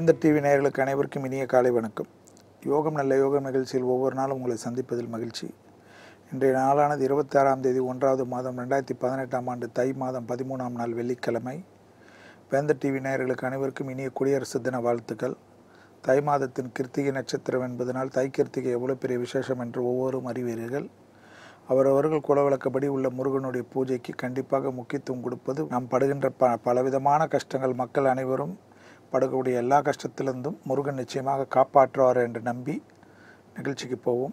வேந்தர் டிவி நேயர்களுக்கு அனைவருக்கும் இனிய காலை வணக்கம் யோகம் நல்ல யோகம் நிகழ்ச்சியில் ஒவ்வொரு நாளும் உங்களை சந்திப்பதில் மகிழ்ச்சி இன்றைய நாளானது இருபத்தி ஆறாம் தேதி ஒன்றாவது மாதம் ரெண்டாயிரத்தி பதினெட்டாம் ஆண்டு தை மாதம் பதிமூணாம் நாள் வெள்ளிக்கிழமை வேந்தர் டிவி நேயர்களுக்கு அனைவருக்கும் இனிய குடியரசு தின வாழ்த்துக்கள் தை மாதத்தின் கிருத்திகை நட்சத்திரம் என்பதனால் தை கிருத்திகை எவ்வளோ பெரிய விசேஷம் என்று ஒவ்வொருவரும் அறிவீர்கள் அவரவர்கள் குலவழக்கப்படி உள்ள முருகனுடைய பூஜைக்கு கண்டிப்பாக முக்கியத்துவம் கொடுப்பது நாம் படுகின்ற ப பலவிதமான கஷ்டங்கள் மக்கள் அனைவரும் படக்கூடிய எல்லா கஷ்டத்திலிருந்தும் முருகன் நிச்சயமாக காப்பாற்றுவார் என்று நம்பி நிகழ்ச்சிக்கு போவோம்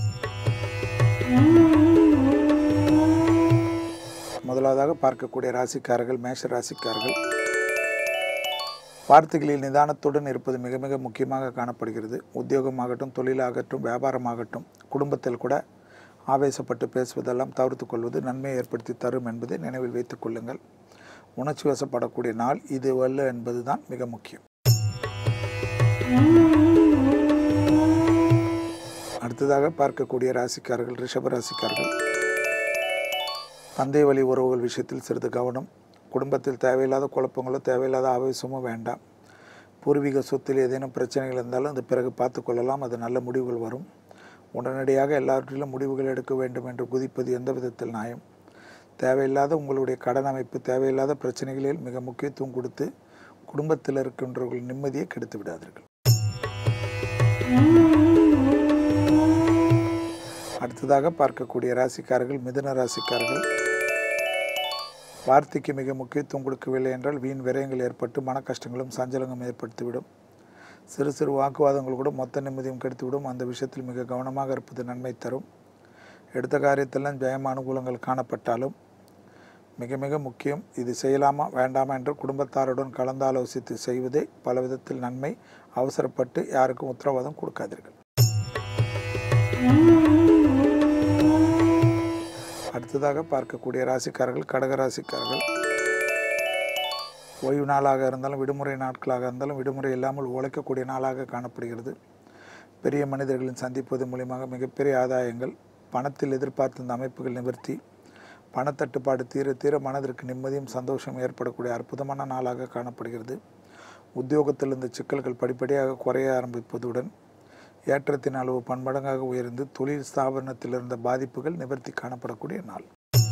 முதலாவதாக பார்க்கக்கூடிய ராசிக்காரர்கள் மேஷ ராசிக்காரர்கள் வார்த்தைகளில் நிதானத்துடன் இருப்பது மிக மிக முக்கியமாக காணப்படுகிறது உத்தியோகமாகட்டும் தொழிலாகட்டும் வியாபாரமாகட்டும் குடும்பத்தில் கூட ஆவேசப்பட்டு பேசுவதெல்லாம் தவிர்த்து கொள்வது நன்மையை ஏற்படுத்தி தரும் என்பதை நினைவில் வைத்துக் கொள்ளுங்கள் உணர்ச்சி வசப்படக்கூடிய நாள் இது அல்ல என்பதுதான் மிக முக்கியம் அடுத்ததாக பார்க்கக்கூடிய ராசிக்காரர்கள் ரிஷப ராசிக்காரர்கள் தந்தை வழி உறவுகள் விஷயத்தில் சிறிது கவனம் குடும்பத்தில் தேவையில்லாத குழப்பங்களோ தேவையில்லாத ஆவேசமோ வேண்டாம் பூர்வீக சொத்தில் ஏதேனும் பிரச்சனைகள் இருந்தாலும் அது பிறகு பார்த்து கொள்ளலாம் அது நல்ல முடிவுகள் வரும் உடனடியாக எல்லாவற்றிலும் முடிவுகள் எடுக்க வேண்டும் என்று குதிப்பது எந்த விதத்தில் நியாயம் தேவையில்லாத உங்களுடைய கடன் அமைப்பு தேவையில்லாத பிரச்சனைகளில் மிக முக்கியத்துவம் கொடுத்து குடும்பத்தில் இருக்கின்றவர்கள் நிம்மதியை கெடுத்து விடாதீர்கள் அடுத்ததாக பார்க்கக்கூடிய ராசிக்காரர்கள் மிதுன ராசிக்காரர்கள் வார்த்தைக்கு மிக முக்கியத்துவம் கொடுக்கவில்லை என்றால் வீண் விரயங்கள் ஏற்பட்டு மன கஷ்டங்களும் சஞ்சலங்களும் ஏற்படுத்திவிடும் சிறு சிறு வாக்குவாதங்கள் கூட மொத்த நிம்மதியும் கெடுத்துவிடும் அந்த விஷயத்தில் மிக கவனமாக இருப்பது நன்மை தரும் எடுத்த காரியத்தெல்லாம் ஜெயம் அனுகூலங்கள் காணப்பட்டாலும் மிக மிக முக்கியம் இது செய்யலாமா வேண்டாமா என்று குடும்பத்தாருடன் கலந்தாலோசித்து செய்வதே பல விதத்தில் நன்மை அவசரப்பட்டு யாருக்கும் உத்தரவாதம் கொடுக்காதீர்கள் அடுத்ததாக பார்க்கக்கூடிய ராசிக்காரர்கள் கடக ராசிக்காரர்கள் ஓய்வு நாளாக இருந்தாலும் விடுமுறை நாட்களாக இருந்தாலும் விடுமுறை இல்லாமல் உழைக்கக்கூடிய நாளாக காணப்படுகிறது பெரிய மனிதர்களின் சந்திப்பது மூலியமாக மிகப்பெரிய ஆதாயங்கள் பணத்தில் எதிர்பார்த்த இந்த அமைப்புகள் நிவர்த்தி பணத்தட்டுப்பாடு தீர தீர மனதிற்கு நிம்மதியும் சந்தோஷம் ஏற்படக்கூடிய அற்புதமான நாளாக காணப்படுகிறது உத்தியோகத்தில் இந்த சிக்கல்கள் படிப்படியாக குறைய ஆரம்பிப்பதுடன் ஏற்றத்தின் அளவு பன்மடங்காக உயர்ந்து தொழில் ஸ்தாபனத்தில் இருந்த பாதிப்புகள் நிவர்த்தி காணப்படக்கூடிய நாள்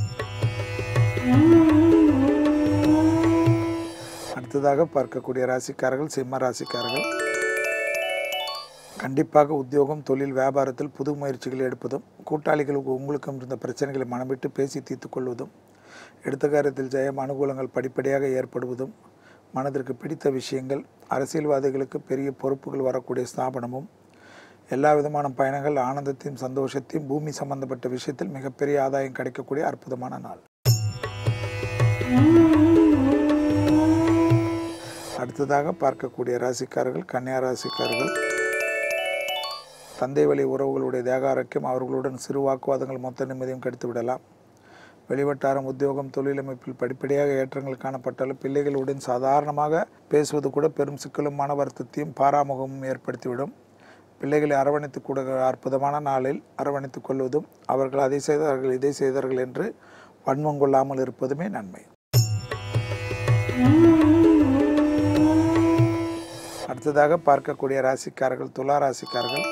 அடுத்ததாக பார்க்கக்கூடிய ராசிக்காரர்கள் சிம்ம ராசிக்காரர்கள் கண்டிப்பாக உத்தியோகம் தொழில் வியாபாரத்தில் புது முயற்சிகள் எடுப்பதும் கூட்டாளிகளுக்கு உங்களுக்கும் இருந்த பிரச்சனைகளை மனமிட்டு பேசி தீர்த்து கொள்வதும் எடுத்த காரியத்தில் ஜெயம் அனுகூலங்கள் படிப்படியாக ஏற்படுவதும் மனதிற்கு பிடித்த விஷயங்கள் அரசியல்வாதிகளுக்கு பெரிய பொறுப்புகள் வரக்கூடிய ஸ்தாபனமும் எல்லா விதமான பயணங்கள் ஆனந்தத்தையும் சந்தோஷத்தையும் பூமி சம்பந்தப்பட்ட விஷயத்தில் மிகப்பெரிய ஆதாயம் கிடைக்கக்கூடிய அற்புதமான நாள் அடுத்ததாக பார்க்கக்கூடிய ராசிக்காரர்கள் கன்னியா ராசிக்காரர்கள் தந்தை வழி உறவுகளுடைய தேக ஆரோக்கியம் அவர்களுடன் சிறு வாக்குவாதங்கள் மொத்த நிம்மதியும் கெடுத்து விடலாம் வெளிவட்டாரம் உத்தியோகம் தொழிலமைப்பில் படிப்படியாக ஏற்றங்கள் காணப்பட்டாலும் பிள்ளைகளுடன் சாதாரணமாக பேசுவது கூட பெரும் சிக்கலும் மன வருத்தத்தையும் பாராமுகமும் ஏற்படுத்திவிடும் பிள்ளைகளை அரவணைத்து கூட அற்புதமான நாளில் அரவணைத்துக் கொள்வதும் அவர்கள் அதை செய்தார்கள் இதை செய்தார்கள் என்று வன்மம் கொள்ளாமல் இருப்பதுமே நன்மை அடுத்ததாக பார்க்கக்கூடிய ராசிக்காரர்கள் துலா ராசிக்காரர்கள்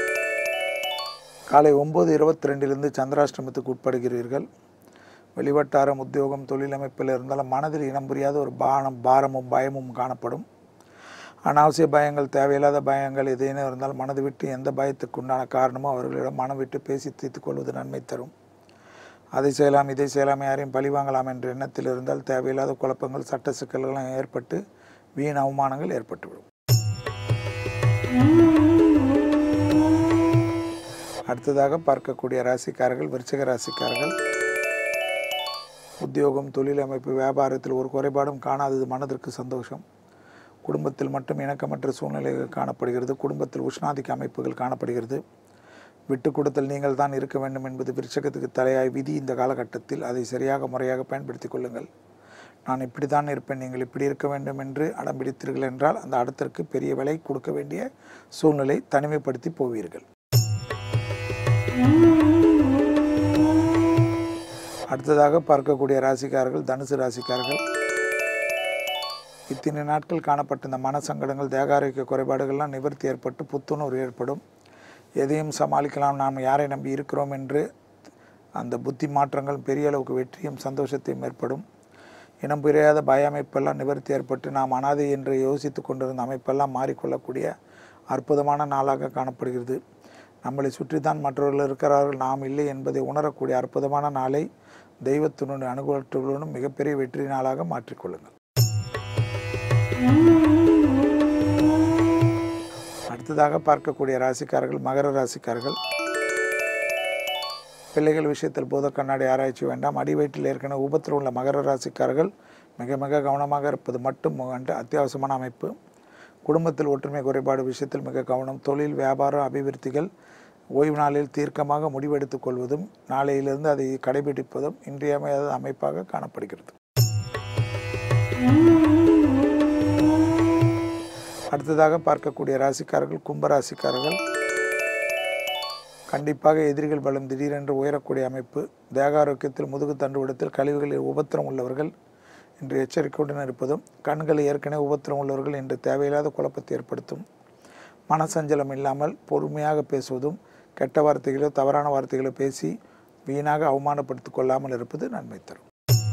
காலை ஒம்பது இருபத்தி ரெண்டிலிருந்து சந்திராஷ்டமத்துக்கு உட்படுகிறீர்கள் வெளிவட்டாரம் உத்தியோகம் தொழிலமைப்பில் இருந்தாலும் மனதில் இனம் புரியாத ஒரு பானம் பாரமும் பயமும் காணப்படும் அனாவசிய பயங்கள் தேவையில்லாத பயங்கள் எதேனும் இருந்தால் மனது விட்டு எந்த பயத்துக்கு உண்டான காரணமோ அவர்களிடம் மனம் விட்டு பேசி தீர்த்து கொள்வது நன்மை தரும் அதை செய்யலாம் இதை செய்யலாம் யாரையும் பழி வாங்கலாம் என்ற எண்ணத்தில் இருந்தால் தேவையில்லாத குழப்பங்கள் சட்ட சிக்கல்களும் ஏற்பட்டு வீண் அவமானங்கள் ஏற்பட்டுவிடும் அடுத்ததாக பார்க்கக்கூடிய ராசிக்காரர்கள் விருச்சிக ராசிக்காரர்கள் உத்தியோகம் தொழில் அமைப்பு வியாபாரத்தில் ஒரு குறைபாடும் காணாதது மனதிற்கு சந்தோஷம் குடும்பத்தில் மட்டும் இணக்கமற்ற சூழ்நிலைகள் காணப்படுகிறது குடும்பத்தில் உஷ்ணாதிக்க அமைப்புகள் காணப்படுகிறது விட்டு கொடுத்தல் நீங்கள் தான் இருக்க வேண்டும் என்பது விருச்சகத்துக்கு தலையாய் விதி இந்த காலகட்டத்தில் அதை சரியாக முறையாக பயன்படுத்திக் கொள்ளுங்கள் நான் இப்படி தான் இருப்பேன் நீங்கள் இப்படி இருக்க வேண்டும் என்று அடம் பிடித்தீர்கள் என்றால் அந்த இடத்திற்கு பெரிய விலை கொடுக்க வேண்டிய சூழ்நிலை தனிமைப்படுத்தி போவீர்கள் அடுத்ததாக பார்க்கக்கூடிய ராசிக்காரர்கள் தனுசு ராசிக்காரர்கள் இத்தனை நாட்கள் காணப்பட்ட இந்த மன சங்கடங்கள் தேக ஆரோக்கிய குறைபாடுகள்லாம் நிவர்த்தி ஏற்பட்டு புத்துணர்வு ஏற்படும் எதையும் சமாளிக்கலாம் நாம் யாரை நம்பி இருக்கிறோம் என்று அந்த புத்தி மாற்றங்கள் பெரிய அளவுக்கு வெற்றியும் சந்தோஷத்தையும் ஏற்படும் இனம் புரியாத பய அமைப்பெல்லாம் நிவர்த்தி ஏற்பட்டு நாம் அனாதை என்று யோசித்து கொண்டிருந்த அமைப்பெல்லாம் மாறிக்கொள்ளக்கூடிய அற்புதமான நாளாக காணப்படுகிறது நம்மளை சுற்றி தான் மற்றவர்கள் இருக்கிறார்கள் நாம் இல்லை என்பதை உணரக்கூடிய அற்புதமான நாளை தெய்வத்தினுடைய அனுகூலத்துடனும் மிகப்பெரிய வெற்றி நாளாக மாற்றிக்கொள்ளுங்கள் அடுத்ததாக பார்க்கக்கூடிய ராசிக்காரர்கள் மகர ராசிக்காரர்கள் பிள்ளைகள் விஷயத்தில் போத கண்ணாடி ஆராய்ச்சி வேண்டாம் அடி வயிற்றில் ஏற்கனவே உபத்திரம் உள்ள மகர ராசிக்காரர்கள் மிக மிக கவனமாக இருப்பது மட்டும் கண்டு அத்தியாவசியமான அமைப்பு குடும்பத்தில் ஒற்றுமை குறைபாடு விஷயத்தில் மிக கவனம் தொழில் வியாபாரம் அபிவிருத்திகள் ஓய்வு நாளில் தீர்க்கமாக முடிவெடுத்துக் கொள்வதும் நாளையிலிருந்து அதை கடைபிடிப்பதும் இன்றியமையாத அமைப்பாக காணப்படுகிறது அடுத்ததாக பார்க்கக்கூடிய ராசிக்காரர்கள் கும்ப ராசிக்காரர்கள் கண்டிப்பாக எதிரிகள் பலம் திடீரென்று உயரக்கூடிய அமைப்பு தேக ஆரோக்கியத்தில் முதுகு தண்டுவிடத்தில் கழிவுகளில் உபத்திரம் உள்ளவர்கள் இன்று எச்சரிக்கையுடன் இருப்பதும் கண்கள் ஏற்கனவே உபத்திரம் உள்ளவர்கள் இன்று தேவையில்லாத குழப்பத்தை ஏற்படுத்தும் மனசஞ்சலம் இல்லாமல் பொறுமையாக பேசுவதும் கெட்ட வார்த்தைகளோ தவறான வார்த்தைகளோ பேசி வீணாக அவமானப்படுத்திக் கொள்ளாமல் இருப்பது நன்மை தரும்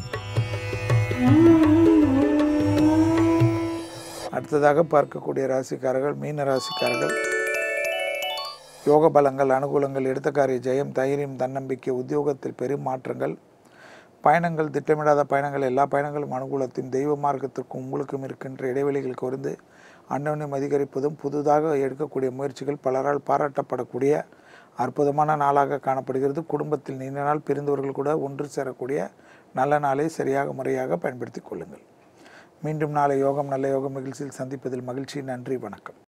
அடுத்ததாக பார்க்கக்கூடிய ராசிக்காரர்கள் மீன ராசிக்காரர்கள் யோக பலங்கள் அனுகூலங்கள் எடுத்த காரிய ஜெயம் தைரியம் தன்னம்பிக்கை உத்தியோகத்தில் பெரும் மாற்றங்கள் பயணங்கள் திட்டமிடாத பயணங்கள் எல்லா பயணங்களும் அனுகூலத்தின் தெய்வ மார்க்கத்திற்கும் உங்களுக்கும் இருக்கின்ற இடைவெளிகள் குறைந்து அன்னோன்யம் அதிகரிப்பதும் புதிதாக எடுக்கக்கூடிய முயற்சிகள் பலரால் பாராட்டப்படக்கூடிய அற்புதமான நாளாக காணப்படுகிறது குடும்பத்தில் நீண்ட நாள் பிரிந்தவர்கள் கூட ஒன்று சேரக்கூடிய நல்ல நாளை சரியாக முறையாக பயன்படுத்தி கொள்ளுங்கள் மீண்டும் நாளை யோகம் நல்ல யோகம் நிகழ்ச்சியில் சந்திப்பதில் மகிழ்ச்சி நன்றி வணக்கம்